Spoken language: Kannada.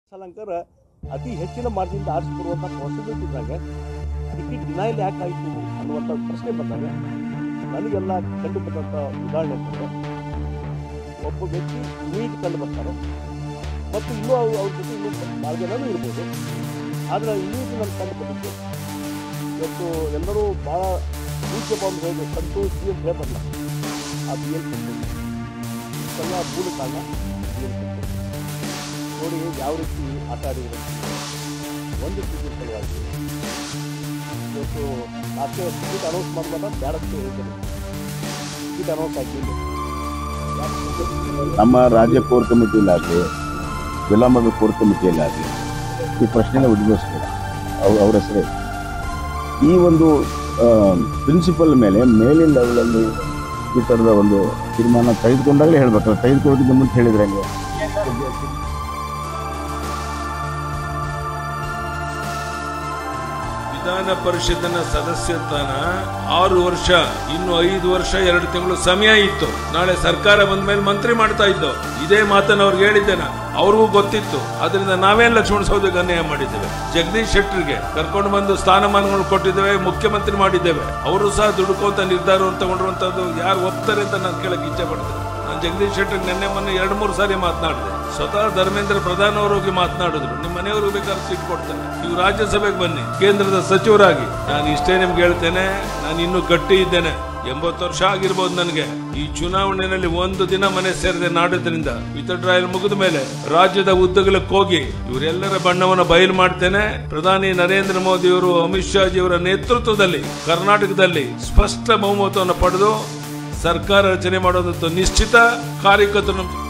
ಸಲಂಕರ ಅತಿ ಹೆಚ್ಚಿನ ಮಾರ್ಜಿನಿಂದ ಆರಿಸಿಕೊಡುವಂಥ ಪಾಸಿಬಿಲಿಟಿ ಇದ್ದಾಗ ಟಿಕೆಟ್ ಡಿನೈಲ್ ಯಾಕೆ ಆಯಿತು ಅನ್ನುವಂಥ ಪ್ರಶ್ನೆ ಬಂದಾಗ ನನಗೆಲ್ಲ ಕಂಡು ಬಂದಂಥ ಉದಾಹರಣೆ ಅಂತಂದ್ರೆ ಒಬ್ಬ ವ್ಯಕ್ತಿ ನೀಟ್ ಕಂಡು ಬರ್ತಾರೆ ಮತ್ತು ಇನ್ನೂ ಅವ್ರ ಅವ್ರ ಜೊತೆ ಇನ್ನೂ ಭಾಳ ಜನನೂ ಇರ್ಬೋದು ಆದರೆ ಇನ್ನೂ ನನ್ನ ಕಂಡು ಬಂದಿತ್ತು ಇವತ್ತು ಎಲ್ಲರೂ ಭಾಳ ಪೂಜ್ಯ ಬಾಂಬ್ ಹೇಳಿ ಸಂತೋಷಿ ಅಂತ ಹೇಳ್ಬಲ್ಲ ಅದು ಏನು ಸಂತೋಷ ಇಷ್ಟೆಲ್ಲ ಮೂಲ ಕಾರಣ ಏನು ಸಂತೋಷ ನೋಡಿ ಯಾವ ರೀತಿ ಆಟ ಆಡಿದ್ರು ಒಂದು ಸ್ಥಿತಿ ಸಲುವಾಗಿ ಇವತ್ತು ಆಕೆ ಟಿಕೆಟ್ ಅನೌನ್ಸ್ ಮಾಡುವಾಗ ಬ್ಯಾಡಕ್ಕೆ ಹೇಳಿದ್ದಾರೆ ಟಿಕೆಟ್ ಅನೌನ್ಸ್ ಆಗಿಲ್ಲ ನಮ್ಮ ರಾಜ್ಯ ಕೋರ್ ಕಮಿಟಿಯಲ್ಲಾಗಲಿ ವಿಲಂಬದ ಕೋರ್ ಕಮಿಟಿಯಲ್ಲಾಗಲಿ ಈ ಪ್ರಶ್ನೆನ ಉದ್ಭವಿಸ್ಬೇಡ ಅವ್ರ ಅವ್ರ ಹೆಸರೇ ಈ ಒಂದು ಪ್ರಿನ್ಸಿಪಲ್ ಮೇಲೆ ಮೇಲಿನ ಲೆವೆಲಲ್ಲಿ ಈ ಥರದ ಒಂದು ತೀರ್ಮಾನ ತೆಗೆದುಕೊಂಡಾಗಲೇ ಹೇಳ್ಬೇಕಲ್ಲ ತೆಗೆದುಕೊಳ್ಳೋದಕ್ಕೆ ಮುಂದೆ ಹೇಳಿದ್ರೆ ಹೆಂಗೆ ವಿಧಾನ ಪರಿಷತ್ತಿನ ಸದಸ್ಯತ್ವನ ಆರು ವರ್ಷ ಇನ್ನು ಐದು ವರ್ಷ ಎರಡು ತಿಂಗಳು ಸಮಯ ಇತ್ತು ನಾಳೆ ಸರ್ಕಾರ ಬಂದ ಮೇಲೆ ಮಂತ್ರಿ ಮಾಡ್ತಾ ಇದ್ದು ಇದೇ ಮಾತನ್ನ ಅವ್ರಿಗೆ ಹೇಳಿದ್ದೆ ನಾನು ಅವ್ರಿಗೂ ಗೊತ್ತಿತ್ತು ಅದರಿಂದ ನಾವೇನ್ ಲಕ್ಷ್ಮಣ ಸೌದಿಗೆ ಅನ್ಯಾಯ ಮಾಡಿದ್ದೇವೆ ಜಗದೀಶ್ ಶೆಟ್ಟರ್ಗೆ ಕರ್ಕೊಂಡು ಬಂದು ಸ್ಥಾನಮಾನಗಳು ಕೊಟ್ಟಿದ್ದೇವೆ ಮುಖ್ಯಮಂತ್ರಿ ಮಾಡಿದ್ದೇವೆ ಅವರು ಸಹ ದುಡುಕೋತ ನಿರ್ಧಾರವನ್ನು ತಗೊಂಡಿರುವಂತದ್ದು ಯಾರು ಒಪ್ತಾರೆ ಅಂತ ನಾನು ಕೇಳಕ್ ಇಚ್ಛೆ ಪಡ್ತೇನೆ ನಾನು ಜಗದೀಶ್ ಶೆಟ್ಟರ್ ನಿನ್ನೆ ಮೊನ್ನೆ ಎರಡು ಮೂರು ಸಾರಿ ಮಾತನಾಡಿದೆ ಸ್ವತಃ ಧರ್ಮೇಂದ್ರ ಪ್ರಧಾನ್ ಅವರು ಹೋಗಿ ಮಾತನಾಡಿದ್ರು ನಿಮ್ಮ ಮನೆಯವರು ಬೇಕಾದ್ರೆ ಸೀಟ್ ಕೊಡ್ತೇನೆ ನೀವು ರಾಜ್ಯಸಭೆಗೆ ಬನ್ನಿ ಕೇಂದ್ರದ ಸಚಿವರಾಗಿ ನಾನು ಇಷ್ಟೇ ನಿಮ್ಗೆ ಹೇಳ್ತೇನೆ ನಾನು ಇನ್ನೂ ಗಟ್ಟಿ ಇದ್ದೇನೆ ಎಂಬತ್ತು ವರ್ಷ ಆಗಿರ್ಬೋದು ನನಗೆ ಈ ಚುನಾವಣೆಯಲ್ಲಿ ಒಂದು ದಿನ ಮನೆ ಸೇರಿದೆ ನಾಡಿದ್ರಿಂದ ವಿತಡ್ ಟ್ರಯಲ್ ಮುಗಿದ ಮೇಲೆ ರಾಜ್ಯದ ಉದ್ದಗಲಕ್ಕೆ ಹೋಗಿ ಇವರೆಲ್ಲರ ಬಣ್ಣವನ್ನು ಬಯಲು ಮಾಡ್ತೇನೆ ಪ್ರಧಾನಿ ನರೇಂದ್ರ ಮೋದಿ ಅವರು ಅಮಿತ್ ಶಾ ಜಿಯವರ ನೇತೃತ್ವದಲ್ಲಿ ಕರ್ನಾಟಕದಲ್ಲಿ ಸ್ಪಷ್ಟ ಬಹುಮತವನ್ನು ಪಡೆದು ಸರ್ಕಾರ ರಚನೆ ಮಾಡೋದಂತೂ ನಿಶ್ಚಿತ ಕಾರ್ಯಕರ್ತರು